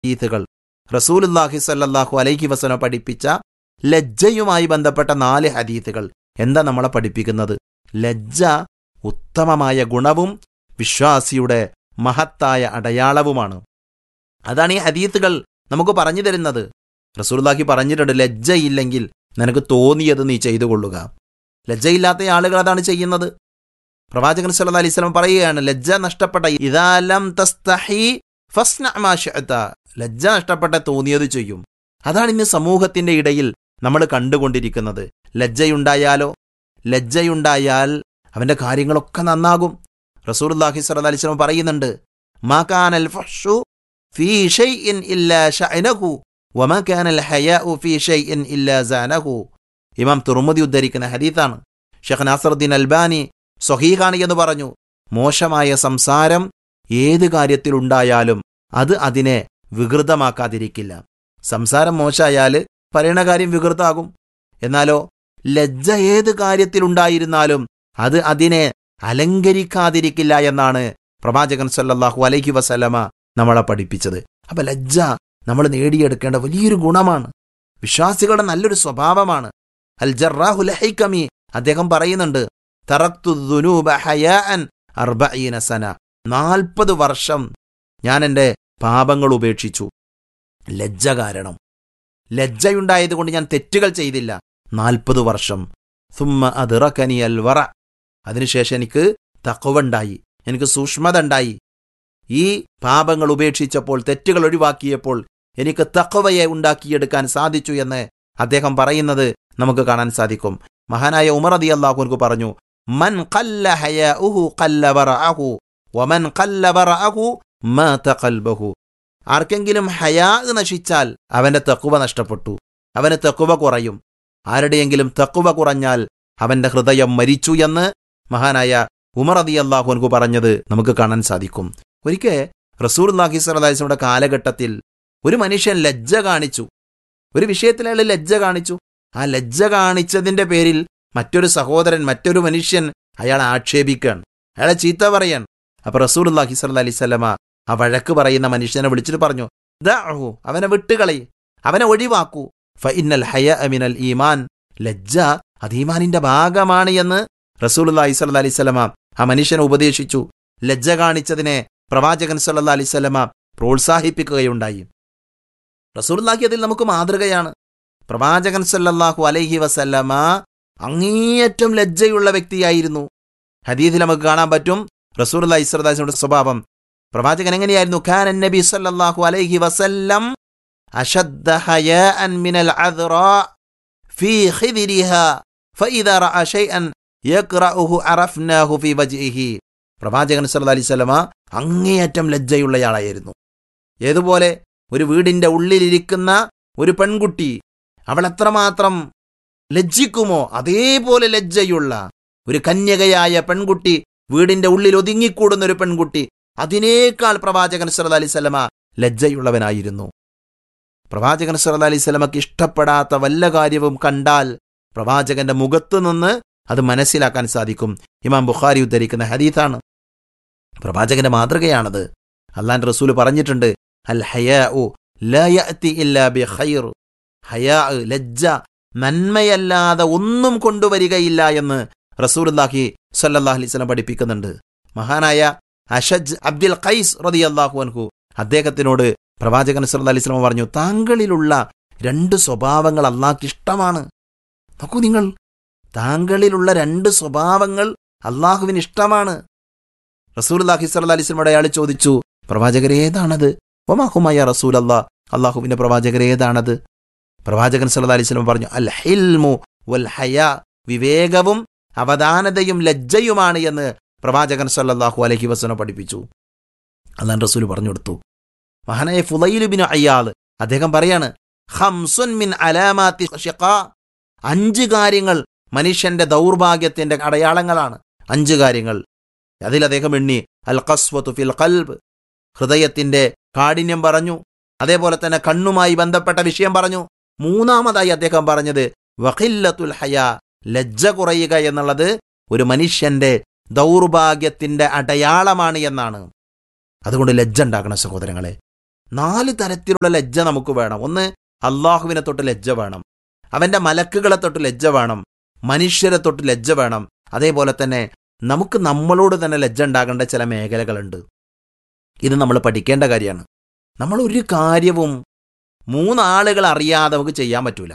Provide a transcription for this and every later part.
ഹദീഥുകൾ റസൂലുല്ലാഹി സല്ലല്ലാഹു അലൈഹി വസല്ലം പഠിപ്പിച്ച ലജ്ജയുമായി ബന്ധപ്പെട്ട നാല് ഹദീഥുകൾ എന്താ നമ്മളെ പഠിപ്പിക്കുന്നത് ലജ്ജ ഉത്തമമായ ഗുണവും വിശ്വാസിയുടെ മഹത്തായ അടയാളവുമാണ് അതാണ് ഈ ഹദീത്തുകൾ നമുക്ക് പറഞ്ഞു തരുന്നത് റസൂലുള്ളാഹി പറഞ്ഞിട്ടുണ്ട് ലജ്ജയില്ലെങ്കിൽ നിനക്ക് തോന്നിയത് നീ ചെയ്തു കൊള്ളുക ലജ്ജയില്ലാത്ത ആളുകൾ അതാണ് ചെയ്യുന്നത് പ്രവാചകൻ സല്ലല്ലാഹു അലൈഹി വസല്ലം പറയുകയാണ് ലജ്ജ നഷ്ടപ്പെട്ട ഇദാലം തസ്തഹി ഫസ്ന മാ ശഅത ലജ്ജ നഷ്ടപ്പെട്ട തോന്നിയത് ചെയ്യും അതാണ് ഇന്ന് സമൂഹത്തിന്റെ ഇടയിൽ നമ്മൾ കണ്ടുകൊണ്ടിരിക്കുന്നത് ലജ്ജയുണ്ടായാലോ ലജ്ജയുണ്ടായാൽ അവന്റെ കാര്യങ്ങളൊക്കെ നന്നാകും റസൂലുള്ളാഹി സ്വല്ലല്ലാഹി അലൈഹി വസല്ലം പറയുന്നുണ്ട് മാ കാനൽ ഫഹ്ഷു ഫീ ഷൈഇൻ ഇല്ലാ ശഅനഹു വമാ കാനൽ ഹയാഉ ഫീ ഷൈഇൻ ഇല്ലാ സാനഹു ഇമാം തുർമുദി ഉദ്ധരിക്കുന്ന ഹദീത്താണ് ഷെഖ് നാസറുദ്ദീൻ അൽബാനി സ്വഹീഹാണ് എന്ന് പറഞ്ഞു മോശമായ സംസാരം ഏത് കാര്യത്തിലുണ്ടായാലും അത് അതിനെ വികൃതമാക്കാതിരിക്കില്ല സംസാരം മോശമായാൽ പറയണ കാര്യം വികൃതമാകും എന്നാലോ ലജ്ജ ഏത് കാര്യത്തിലുണ്ടായിരുന്നാലും അത് അതിനെ അലങ്കരിക്കാതിരിക്കില്ല എന്നാണ് പ്രവാചകൻ സല്ലല്ലാഹു അലൈഹി വസല്ലമ നമ്മളെ പഠിപ്പിച്ചത് അപ്പൊ ലജ്ജ നമ്മൾ നേടിയെടുക്കേണ്ട വലിയൊരു ഗുണമാണ് വിശ്വാസികളുടെ നല്ലൊരു സ്വഭാവമാണ് അൽ ജറാഹു ലഹൈക്കമി അദ്ദേഹം പറയുന്നുണ്ട് തറക്തു ദുനൂബ ഹയാഅൻ അർബഈന സന നാൽപ്പത് വർഷം ഞാൻ എൻ്റെ പാപങ്ങൾ ഉപേക്ഷിച്ചു ലജ്ജ കാരണം ലജ്ജയുണ്ടായതുകൊണ്ട് ഞാൻ തെറ്റുകൾ ചെയ്തില്ല നാൽപ്പത് വർഷം സുമ്മ അതിറക്കനി അൽവറ അതിനുശേഷം എനിക്ക് തക്കവുണ്ടായി എനിക്ക് സൂക്ഷ്മത ഉണ്ടായി ഈ പാപങ്ങൾ ഉപേക്ഷിച്ചപ്പോൾ തെറ്റുകൾ ഒഴിവാക്കിയപ്പോൾ എനിക്ക് തക്കവയെ ഉണ്ടാക്കിയെടുക്കാൻ സാധിച്ചു എന്ന് അദ്ദേഹം പറയുന്നത് നമുക്ക് കാണാൻ സാധിക്കും മഹാനായ ഉമർ അതി അള്ളാഹുർക്ക് പറഞ്ഞു മൻ ഖല്ല ഹയാഉഹു ഖല്ല വറഅഹു വമൻ ഖല്ല വറഅഹു മാത ഖൽബഹു ആർക്കെങ്കിലും ഹയാ നശിച്ചാൽ അവന്റെ തക്കുവ നഷ്ടപ്പെട്ടു അവന് തക്കുവ കുറയും ആരുടെയെങ്കിലും തക്കുവ കുറഞ്ഞാൽ അവന്റെ ഹൃദയം മരിച്ചു എന്ന് മഹാനായ ഉമർ അതി അള്ളാഹുൻകു പറഞ്ഞത് നമുക്ക് കാണാൻ സാധിക്കും ഒരിക്കൽ റസൂർ അള്ളാഹി സ്വലാസ്ലയുടെ കാലഘട്ടത്തിൽ ഒരു മനുഷ്യൻ ലജ്ജ കാണിച്ചു ഒരു വിഷയത്തിൽ അയാൾ ലജ്ജ കാണിച്ചു ആ ലജ്ജ കാണിച്ചതിന്റെ പേരിൽ മറ്റൊരു സഹോദരൻ മറ്റൊരു മനുഷ്യൻ അയാളെ ആക്ഷേപിക്കുകയാണ് അയാളെ ചീത്ത പറയാൻ അപ്പൊ റസൂർ അള്ളാഹി സ്വല്ല അലൈവല്ലമ ആ വഴക്ക് പറയുന്ന മനുഷ്യനെ വിളിച്ചിട്ട് പറഞ്ഞു ദഅഹു അവനെ വിട്ടുകളയി അവനെ ഒഴിവാക്കൂ ഫഇന്നൽ ഹയ അമിനൽ ഈമാൻ ലജ്ജ അത് ഈമാനിന്റെ ഭാഗമാണ് എന്ന് റസൂൽ അള്ളാഹി സ്വല്ല അലൈവല്ലമ ആ മനുഷ്യനെ ഉപദേശിച്ചു ലജ്ജ കാണിച്ചതിനെ പ്രവാചകൻ സല്ല അലൈവല്ലമ പ്രോത്സാഹിപ്പിക്കുകയുണ്ടായി റസൂൽലാഹി അതിൽ നമുക്ക് മാതൃകയാണ് പ്രവാചകൻ സല്ലല്ലാഹു അലൈഹി വസല്ലമ അങ്ങേയറ്റം ലജ്ജയുള്ള വ്യക്തിയായിരുന്നു ഹദീദിൽ നമുക്ക് കാണാൻ പറ്റും റസൂർ അല്ലാഹി ഇസ്രദാസിന്റെ സ്വഭാവം പ്രവാചകൻ എങ്ങനെയായിരുന്നു ഖാൻ നബി സല്ലല്ലാഹു അലൈഹി വസല്ലം അശദ്ദ ഹയാഅൻ മിനൽ അദ്റാ ഫീ ഖിദിരിഹാ ഫഇദാ റഅ ഷൈഅൻ യഖ്റഉഹു അറഫ്നാഹു ഫീ വജ്ഹിഹി പ്രവാചകൻ സല്ലല്ലാഹു അലൈഹി വസല്ലമ അങ്ങേയറ്റം ലജ്ജയുള്ളയാളായിരുന്നു ഏതുപോലെ ഒരു വീടിന്റെ ഉള്ളിലിരിക്കുന്ന ഒരു പെൺകുട്ടി അവൾ എത്രമാത്രം ലജ്ജിക്കുമോ അതേപോലെ ലജ്ജയുള്ള ഒരു കന്യകയായ പെൺകുട്ടി വീടിന്റെ ഉള്ളിൽ ഒതുങ്ങിക്കൂടുന്ന ഒരു പെൺകുട്ടി അതിനേക്കാൾ പ്രവാചകൻ സല്ല അലൈഹി സ്വലമ ലജ്ജയുള്ളവനായിരുന്നു പ്രവാചകൻ സല്ല അലൈഹി സ്വലമക്ക് ഇഷ്ടപ്പെടാത്ത വല്ല കാര്യവും കണ്ടാൽ പ്രവാചകന്റെ മുഖത്ത് നിന്ന് അത് മനസ്സിലാക്കാൻ സാധിക്കും ഇമാം ബുഖാരി ഉദ്ധരിക്കുന്ന ഹദീത്താണ് പ്രവാചകന്റെ മാതൃകയാണത് അള്ളാൻ റസൂൽ പറഞ്ഞിട്ടുണ്ട് അൽ ഹയാഉ ലാ യഅതി ഇല്ലാ ബി ഖൈർ ഹയാ ലജ്ജ നന്മയല്ലാതെ ഒന്നും കൊണ്ടുവരികയില്ല എന്ന് റസൂലുള്ളാഹി സ്വല്ലല്ലാഹി അലൈഹി വസല്ലം പഠിപ്പിക്കുന്നുണ്ട് മഹാനായ അഷജ് അബ്ദുൽ ഖൈസ് റളിയല്ലാഹു അൻഹു അദ്ദേഹത്തിനോട് പ്രവാചകൻ സല്ലല്ലാഹി അലൈഹി വസല്ലം പറഞ്ഞു താങ്കളിലുള്ള രണ്ട് സ്വഭാവങ്ങൾ അള്ളാഹ്ക്ക് ഇഷ്ടമാണ് നോക്കൂ നിങ്ങൾ താങ്കളിലുള്ള രണ്ട് സ്വഭാവങ്ങൾ അള്ളാഹുവിന് ഇഷ്ടമാണ് റസൂലുള്ളാഹി സ്വല്ലല്ലാഹി അലൈഹി വസല്ലം അയാൾ ചോദിച്ചു പ്രവാചകർ ഏതാണത് ഒമാഹുമായ റസൂൽ അല്ലാ അള്ളാഹുവിന്റെ പ്രവാചകർ ഏതാണത് പ്രവാചകൻ സല്ലല്ലാഹി അലൈഹി വസല്ലം പറഞ്ഞു അൽ ഹിൽമു വൽ ഹയാ വിവേകവും അവധാനതയും ലജ്ജയുമാണ് എന്ന് പ്രവാചകൻ സല്ലല്ലാഹു അലൈഹി വസല്ലം പഠിപ്പിച്ചു അള്ളാൻ റസൂൽ പറഞ്ഞു കൊടുത്തു മഹാനായ ഫുലൈലുബിന് അയ്യാള് അദ്ദേഹം പറയാണ് ഹംസുൻ മിൻ അലാമാത്തി ഷിഖാ അഞ്ച് കാര്യങ്ങൾ മനുഷ്യന്റെ ദൗർഭാഗ്യത്തിന്റെ അടയാളങ്ങളാണ് അഞ്ച് കാര്യങ്ങൾ അതിൽ അദ്ദേഹം എണ്ണി അൽ ഖസ്വത്തു ഫിൽ ഖൽബ് ഹൃദയത്തിന്റെ കാഠിന്യം പറഞ്ഞു അതേപോലെ തന്നെ കണ്ണുമായി ബന്ധപ്പെട്ട വിഷയം പറഞ്ഞു മൂന്നാമതായി അദ്ദേഹം പറഞ്ഞത് വഖില്ലത്തുൽ ഹയ ലജ്ജ കുറയുക എന്നുള്ളത് ഒരു മനുഷ്യന്റെ ദൗർഭാഗ്യത്തിന്റെ അടയാളമാണ് എന്നാണ് അതുകൊണ്ട് ലജ്ജ ഉണ്ടാക്കണം സഹോദരങ്ങളെ നാല് തരത്തിലുള്ള ലജ്ജ നമുക്ക് വേണം ഒന്ന് അള്ളാഹുവിനെ തൊട്ട് ലജ്ജ വേണം അവന്റെ മലക്കുകളെ തൊട്ട് ലജ്ജ വേണം മനുഷ്യരെ തൊട്ട് ലജ്ജ വേണം അതേപോലെ തന്നെ നമുക്ക് നമ്മളോട് തന്നെ ലജ്ജ ഉണ്ടാകേണ്ട ചില മേഖലകളുണ്ട് ഇത് നമ്മൾ പഠിക്കേണ്ട കാര്യമാണ് നമ്മൾ ഒരു കാര്യവും മൂന്നാളുകൾ അറിയാതെ നമുക്ക് ചെയ്യാൻ പറ്റൂല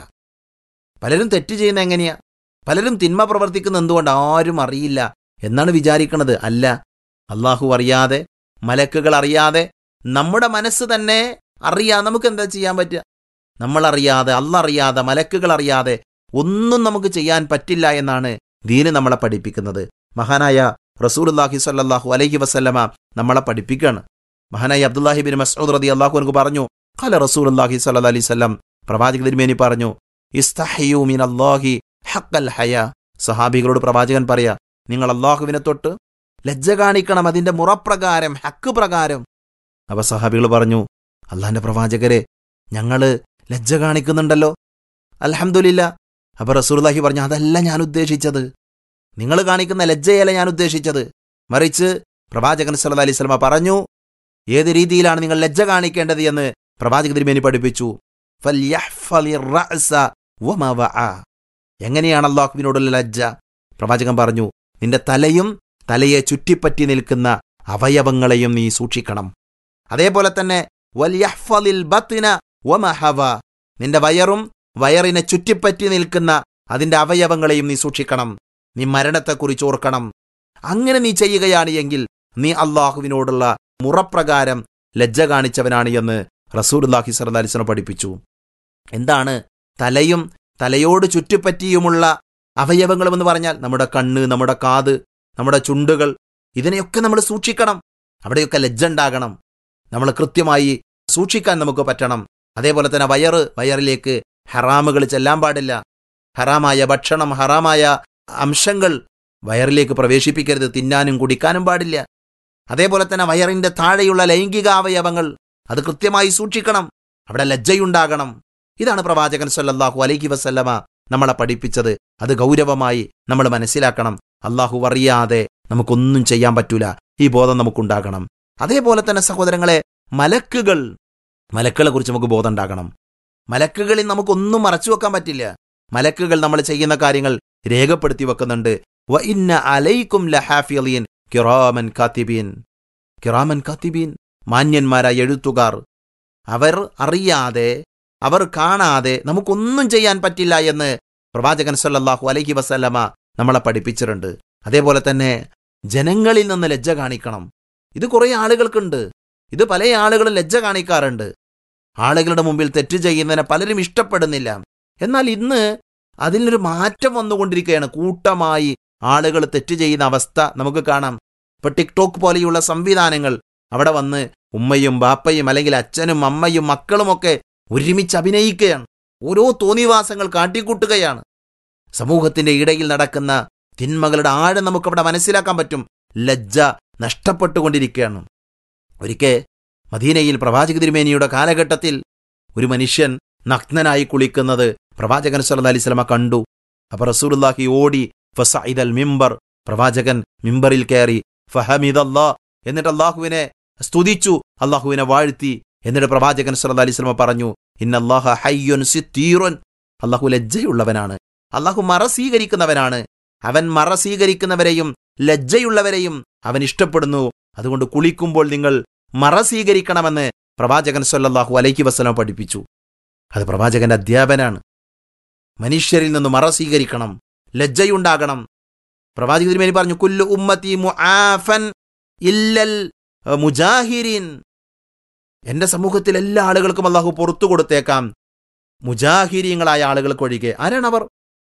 പലരും തെറ്റ് ചെയ്യുന്ന എങ്ങനെയാ പലരും തിന്മ പ്രവർത്തിക്കുന്ന എന്തുകൊണ്ട് ആരും അറിയില്ല എന്നാണ് വിചാരിക്കുന്നത് അല്ല അള്ളാഹു അറിയാതെ മലക്കുകൾ അറിയാതെ നമ്മുടെ മനസ്സ് തന്നെ അറിയാതെ നമുക്ക് എന്താ ചെയ്യാൻ പറ്റുക നമ്മളറിയാതെ അല്ലറിയാതെ മലക്കുകൾ അറിയാതെ ഒന്നും നമുക്ക് ചെയ്യാൻ പറ്റില്ല എന്നാണ് ദീന് നമ്മളെ പഠിപ്പിക്കുന്നത് മഹാനായ റസൂലുല്ലാഹി സ്വല്ലല്ലാഹു അലൈഹി വസല്ലമ നമ്മളെ പഠിപ്പിക്കുകയാണ് മഹാനായ അബ്ദുല്ലാഹി ബിൻ മസ്ഊദ് റതി അള്ളാഹു എനിക്ക് പറഞ്ഞു ഖല റസൂലുല്ലാഹി സ്വല്ലല്ലാഹി അലൈഹി വസല്ലം പ്രവാചക തിരുമേനി പറഞ്ഞു ഇസ്തഹയു മിൻ അല്ലാഹി ഹക്കൽ ഹയ സഹാബികളോട് പ്രവാചകൻ പറയാ നിങ്ങൾ അള്ളാഹുവിനെ തൊട്ട് ലജ്ജ കാണിക്കണം അതിന്റെ മുറപ്രകാരം ഹക്ക് പ്രകാരം അപ്പൊ സഹാബികൾ പറഞ്ഞു അള്ളാഹിന്റെ പ്രവാചകരെ ഞങ്ങള് ലജ്ജ കാണിക്കുന്നുണ്ടല്ലോ അൽഹംദുലില്ല അപ്പൊ റസൂർലാഹി പറഞ്ഞു അതല്ല ഞാൻ ഉദ്ദേശിച്ചത് നിങ്ങൾ കാണിക്കുന്ന ലജ്ജയല്ല ഞാൻ ഉദ്ദേശിച്ചത് മറിച്ച് പ്രവാചകൻ സല്ല അലൈഹി സ്വലമ പറഞ്ഞു ഏത് രീതിയിലാണ് നിങ്ങൾ ലജ്ജ കാണിക്കേണ്ടത് എന്ന് പ്രവാചക തിരുമേനി പഠിപ്പിച്ചു ഫല്യഹ്ഫളി റഅസ വമാ വഅ. എങ്ങനെയാണ് അള്ളാഹുവിനോടുള്ള ലജ്ജ പ്രവാചകൻ പറഞ്ഞു നിന്റെ തലയും തലയെ ചുറ്റിപ്പറ്റി നിൽക്കുന്ന അവയവങ്ങളെയും നീ സൂക്ഷിക്കണം അതേപോലെ തന്നെ വൽയഹ്ഫളിൽ ബത്ന വമാ ഹവ. നിന്റെ വയറും വയറിനെ ചുറ്റിപ്പറ്റി നിൽക്കുന്ന അതിന്റെ അവയവങ്ങളെയും നീ സൂക്ഷിക്കണം നീ മരണത്തെക്കുറിച്ച് ഓർക്കണം അങ്ങനെ നീ ചെയ്യുകയാണ് എങ്കിൽ നീ അള്ളാഹുവിനോടുള്ള മുറപ്രകാരം ലജ്ജ കാണിച്ചവനാണ് എന്ന് റസൂർലാഹി സർദാലിസന പഠിപ്പിച്ചു എന്താണ് തലയും തലയോട് ചുറ്റിപ്പറ്റിയുമുള്ള അവയവങ്ങളും എന്ന് പറഞ്ഞാൽ നമ്മുടെ കണ്ണ് നമ്മുടെ കാത് നമ്മുടെ ചുണ്ടുകൾ ഇതിനെയൊക്കെ നമ്മൾ സൂക്ഷിക്കണം അവിടെയൊക്കെ ലജ്ജ ഉണ്ടാകണം നമ്മൾ കൃത്യമായി സൂക്ഷിക്കാൻ നമുക്ക് പറ്റണം അതേപോലെ തന്നെ വയറ് വയറിലേക്ക് ഹറാമുകൾ ചെല്ലാൻ പാടില്ല ഹറാമായ ഭക്ഷണം ഹറാമായ അംശങ്ങൾ വയറിലേക്ക് പ്രവേശിപ്പിക്കരുത് തിന്നാനും കുടിക്കാനും പാടില്ല അതേപോലെ തന്നെ വയറിന്റെ താഴെയുള്ള ലൈംഗിക അവയവങ്ങൾ അത് കൃത്യമായി സൂക്ഷിക്കണം അവിടെ ലജ്ജയുണ്ടാകണം ഇതാണ് പ്രവാചകൻ സല്ലല്ലാഹു അലൈഹി വസല്ലമ നമ്മളെ പഠിപ്പിച്ചത് അത് ഗൗരവമായി നമ്മൾ മനസ്സിലാക്കണം അള്ളാഹു അറിയാതെ നമുക്കൊന്നും ചെയ്യാൻ പറ്റൂല ഈ ബോധം നമുക്കുണ്ടാകണം അതേപോലെ തന്നെ സഹോദരങ്ങളെ മലക്കുകൾ മലക്കുകളെ കുറിച്ച് നമുക്ക് ബോധം ഉണ്ടാകണം മലക്കുകളിൽ നമുക്കൊന്നും മറച്ചു വെക്കാൻ പറ്റില്ല മലക്കുകൾ നമ്മൾ ചെയ്യുന്ന കാര്യങ്ങൾ രേഖപ്പെടുത്തി വെക്കുന്നുണ്ട് വ ഇന്ന അലൈക്കും ലഹാഫിയലീൻ കിറാമൻ കാത്തിബീൻ കിറാമൻ കാത്തിബീൻ മാന്യന്മാരായ എഴുത്തുകാർ അവർ അറിയാതെ അവർ കാണാതെ നമുക്കൊന്നും ചെയ്യാൻ പറ്റില്ല എന്ന് പ്രവാചകൻ സല്ലല്ലാഹു അലൈഹി വസല്ലമ നമ്മളെ പഠിപ്പിച്ചിട്ടുണ്ട് അതേപോലെ തന്നെ ജനങ്ങളിൽ നിന്ന് ലജ്ജ കാണിക്കണം ഇത് കുറേ ആളുകൾക്കുണ്ട് ഇത് പല ആളുകളും ലജ്ജ കാണിക്കാറുണ്ട് ആളുകളുടെ മുമ്പിൽ തെറ്റ് ചെയ്യുന്നതിനെ പലരും ഇഷ്ടപ്പെടുന്നില്ല എന്നാൽ ഇന്ന് അതിനൊരു മാറ്റം വന്നുകൊണ്ടിരിക്കുകയാണ് കൂട്ടമായി ആളുകൾ തെറ്റ് ചെയ്യുന്ന അവസ്ഥ നമുക്ക് കാണാം ഇപ്പൊ ടിക്ടോക്ക് പോലെയുള്ള സംവിധാനങ്ങൾ അവിടെ വന്ന് ഉമ്മയും ബാപ്പയും അല്ലെങ്കിൽ അച്ഛനും അമ്മയും മക്കളുമൊക്കെ ഒരുമിച്ച് അഭിനയിക്കുകയാണ് ഓരോ തോന്നിവാസങ്ങൾ കാട്ടിക്കൂട്ടുകയാണ് സമൂഹത്തിന്റെ ഇടയിൽ നടക്കുന്ന തിന്മകളുടെ ആഴം നമുക്കവിടെ മനസ്സിലാക്കാൻ പറ്റും ലജ്ജ നഷ്ടപ്പെട്ടുകൊണ്ടിരിക്കുകയാണ് ഒരിക്കൽ മദീനയിൽ പ്രവാചക തിരുമേനിയുടെ കാലഘട്ടത്തിൽ ഒരു മനുഷ്യൻ നഗ്നനായി കുളിക്കുന്നത് പ്രവാചകൻ സല്ലല്ലാഹു അലൈഹി വസല്ലമ കണ്ടു അപ്പൊ റസൂലുള്ളാഹി ഓടി ഫസഇദൽ മിമ്പർ പ്രവാചകൻ മിമ്പറിൽ കയറി ഫഹമിദല്ലാ എന്നിട്ട് അള്ളാഹുവിനെ സ്തുതിച്ചു അള്ളാഹുവിനെ വാഴ്ത്തി എന്നിട്ട് പ്രവാചകൻ സല്ലല്ലാഹു അലൈഹി വസല്ലമ പറഞ്ഞു ഇന്നല്ലാഹ ഹയ്യുൻ സിത്തീറുൻ അള്ളാഹു ലജ്ജയുള്ളവനാണ് അള്ളാഹു മറ സ്വീകരിക്കുന്നവനാണ് അവൻ മറ സ്വീകരിക്കുന്നവരെയും ലജ്ജയുള്ളവരെയും അവൻ ഇഷ്ടപ്പെടുന്നു അതുകൊണ്ട് കുളിക്കുമ്പോൾ നിങ്ങൾ മറ സ്വീകരിക്കണമെന്ന് പ്രവാചകൻ സല്ലല്ലാഹു അലൈഹി വസല്ലം പഠിപ്പിച്ചു അത് പ്രവാചകന്റെ അധ്യാപനാണ് മനുഷ്യരിൽ നിന്ന് മറ സ്വീകരിക്കണം ലജ്ജയുണ്ടാകണം പ്രവാചക തിരുമേനി പറഞ്ഞു കുല്ലു ഉമ്മത്തി മുആഫൻ ഇല്ലൽ മുജാഹിരീൻ എന്റെ സമൂഹത്തിൽ എല്ലാ ആളുകൾക്കും അള്ളാഹു പുറത്തു കൊടുത്തേക്കാം മുജാഹിരീങ്ങളായ ആളുകൾക്ക് ഒഴികെ ആരാണ് അവർ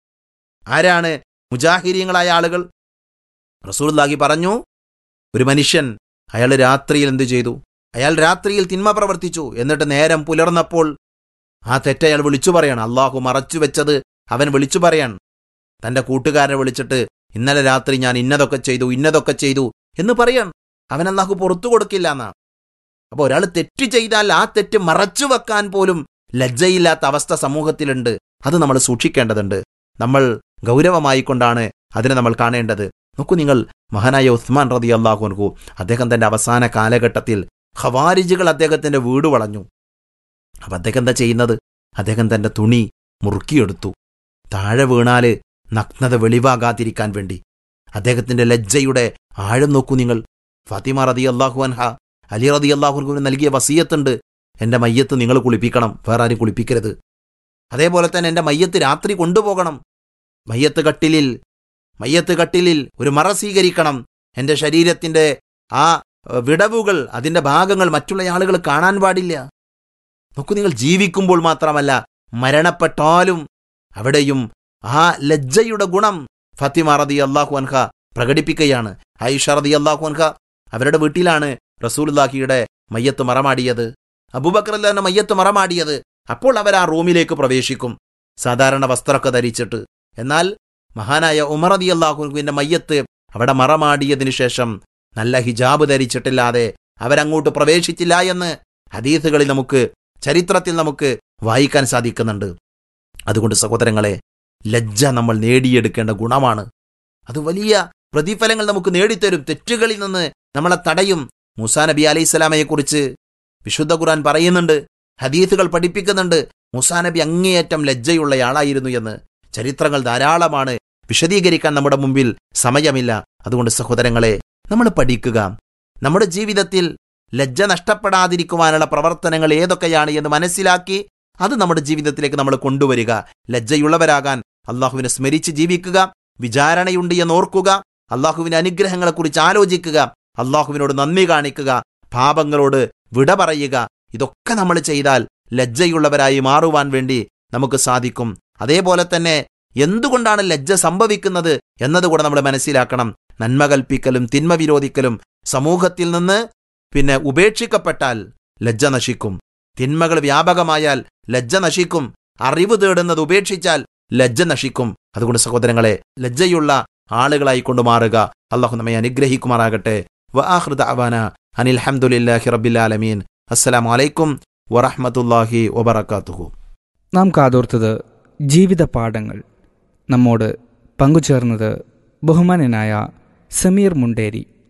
ആരാണ് മുജാഹിരീങ്ങളായ ആളുകൾ റസൂൽദാഹി പറഞ്ഞു ഒരു മനുഷ്യൻ അയാൾ രാത്രിയിൽ എന്തു ചെയ്തു അയാൾ രാത്രിയിൽ തിന്മ പ്രവർത്തിച്ചു എന്നിട്ട് നേരം പുലർന്നപ്പോൾ ആ തെറ്റ് അയാൾ വിളിച്ചു പറയാണ് അള്ളാഹു മറച്ചു വെച്ചത് അവൻ വിളിച്ചു പറയാൻ തന്റെ കൂട്ടുകാരനെ വിളിച്ചിട്ട് ഇന്നലെ രാത്രി ഞാൻ ഇന്നതൊക്കെ ചെയ്തു ഇന്നതൊക്കെ ചെയ്തു എന്ന് പറയാൻ അവൻ അള്ളാഹു പുറത്തു കൊടുക്കില്ല എന്നാ അപ്പൊ ഒരാൾ തെറ്റ് ചെയ്താൽ ആ തെറ്റ് മറച്ചു വെക്കാൻ പോലും ലജ്ജയില്ലാത്ത അവസ്ഥ സമൂഹത്തിലുണ്ട് അത് നമ്മൾ സൂക്ഷിക്കേണ്ടതുണ്ട് നമ്മൾ ഗൗരവമായി കൊണ്ടാണ് അതിനെ നമ്മൾ കാണേണ്ടത് നോക്കൂ നിങ്ങൾ മഹാനായ ഉസ്മാൻ റതി അള്ളാഹുൻകു അദ്ദേഹം തന്റെ അവസാന കാലഘട്ടത്തിൽ ഖവാരിജുകൾ അദ്ദേഹത്തിന്റെ വീട് വളഞ്ഞു അപ്പം അദ്ദേഹം എന്താ ചെയ്യുന്നത് അദ്ദേഹം തന്റെ തുണി മുറുക്കിയെടുത്തു താഴെ വീണാല് നഗ്നത വെളിവാകാതിരിക്കാൻ വേണ്ടി അദ്ദേഹത്തിന്റെ ലജ്ജയുടെ ആഴം നോക്കൂ നിങ്ങൾ ഫാത്തിമ റതി അള്ളാഹു അൻഹ അലി റതി അള്ളാഹുവിന് നൽകിയ വസീയത്തുണ്ട് എന്റെ മയ്യത്ത് നിങ്ങൾ കുളിപ്പിക്കണം വേറെ ആരും കുളിപ്പിക്കരുത് അതേപോലെ തന്നെ എന്റെ മയ്യത്ത് രാത്രി കൊണ്ടുപോകണം മയ്യത്ത് കട്ടിലിൽ മയ്യത്ത് കട്ടിലിൽ ഒരു മറ സ്വീകരിക്കണം എന്റെ ശരീരത്തിന്റെ ആ ഏഹ്, വിടവുകൾ അതിന്റെ ഭാഗങ്ങൾ മറ്റുള്ള ആളുകൾ കാണാൻ പാടില്ല നോക്കൂ നിങ്ങൾ ജീവിക്കുമ്പോൾ മാത്രമല്ല മരണപ്പെട്ടാലും അവിടെയും ആ ലജ്ജയുടെ ഗുണം ഫത്തിമ റതി അള്ളാഹു അൻഹ പ്രകടിപ്പിക്കുകയാണ് ആയിഷ റതി അള്ളാഹു അൻഹ അവരുടെ വീട്ടിലാണ് റസൂലുല്ലാഹിയുടെ മയ്യത്ത് മറമാടിയത് അബൂബക്കറല്ലാന്റെ മയ്യത്ത് മറമാടിയത് അപ്പോൾ അവർ ആ റൂമിലേക്ക് പ്രവേശിക്കും സാധാരണ വസ്ത്രമൊക്കെ ധരിച്ചിട്ട് എന്നാൽ മഹാനായ ഉമർ റതി അള്ളാഹുവിന്റെ മയ്യത്ത് അവിടെ മറമാടിയതിനു ശേഷം നല്ല ഹിജാബ് ധരിച്ചിട്ടില്ലാതെ അവരങ്ങോട്ട് പ്രവേശിച്ചില്ല എന്ന് ഹദീസുകളിൽ നമുക്ക് ചരിത്രത്തിൽ നമുക്ക് വായിക്കാൻ സാധിക്കുന്നുണ്ട് അതുകൊണ്ട് സഹോദരങ്ങളെ ലജ്ജ നമ്മൾ നേടിയെടുക്കേണ്ട ഗുണമാണ് അത് വലിയ പ്രതിഫലങ്ങൾ നമുക്ക് നേടിത്തരും തെറ്റുകളിൽ നിന്ന് നമ്മളെ തടയും മൂസാ നബി അലൈഹി സ്വലാമയെ കുറിച്ച് വിശുദ്ധ ഖുർആൻ പറയുന്നുണ്ട് ഹദീസുകൾ പഠിപ്പിക്കുന്നുണ്ട് മൂസാ നബി അങ്ങേയറ്റം ലജ്ജയുള്ളയാളായിരുന്നു എന്ന് ചരിത്രങ്ങൾ ധാരാളമാണ് വിശദീകരിക്കാൻ നമ്മുടെ മുമ്പിൽ സമയമില്ല അതുകൊണ്ട് സഹോദരങ്ങളെ നമ്മൾ പഠിക്കുക നമ്മുടെ ജീവിതത്തിൽ ലജ്ജ നഷ്ടപ്പെടാതിരിക്കുവാനുള്ള പ്രവർത്തനങ്ങൾ ഏതൊക്കെയാണ് എന്ന് മനസ്സിലാക്കി അത് നമ്മുടെ ജീവിതത്തിലേക്ക് നമ്മൾ കൊണ്ടുവരിക ലജ്ജയുള്ളവരാകാൻ അള്ളാഹുവിനെ സ്മരിച്ച് ജീവിക്കുക വിചാരണയുണ്ട് എന്ന് ഓർക്കുക അള്ളാഹുവിന്റെ അനുഗ്രഹങ്ങളെക്കുറിച്ച് ആലോചിക്കുക അള്ളാഹുവിനോട് നന്ദി കാണിക്കുക പാപങ്ങളോട് വിട പറയുക ഇതൊക്കെ നമ്മൾ ചെയ്താൽ ലജ്ജയുള്ളവരായി മാറുവാൻ വേണ്ടി നമുക്ക് സാധിക്കും അതേപോലെ തന്നെ എന്തുകൊണ്ടാണ് ലജ്ജ സംഭവിക്കുന്നത് എന്നതുകൂടെ നമ്മൾ മനസ്സിലാക്കണം നന്മ കൽപ്പിക്കലും തിന്മ വിരോധിക്കലും സമൂഹത്തിൽ നിന്ന് പിന്നെ ഉപേക്ഷിക്കപ്പെട്ടാൽ ലജ്ജ നശിക്കും തിന്മകൾ വ്യാപകമായാൽ ലജ്ജ നശിക്കും അറിവ് തേടുന്നത് ഉപേക്ഷിച്ചാൽ ലജ്ജ നശിക്കും അതുകൊണ്ട് സഹോദരങ്ങളെ ലജ്ജയുള്ള ആളുകളായി കൊണ്ട് മാറുക അള്ളാഹു നമ്മെ അനുഗ്രഹിക്കുമാറാകട്ടെ വആഖിറു അവാന അനിൽ ഹംദുലില്ലാഹി റബ്ബിൽ ആലമീൻ അസ്സലാമു അലൈക്കും വറഹ്മത്തുള്ളാഹി വബറകാതുഹു നാം കാതോർത്തത് ജീവിത പാഠങ്ങൾ നമ്മോട് പങ്കുചേർന്നത് ബഹുമാനനായ സമീർ മുണ്ടേരി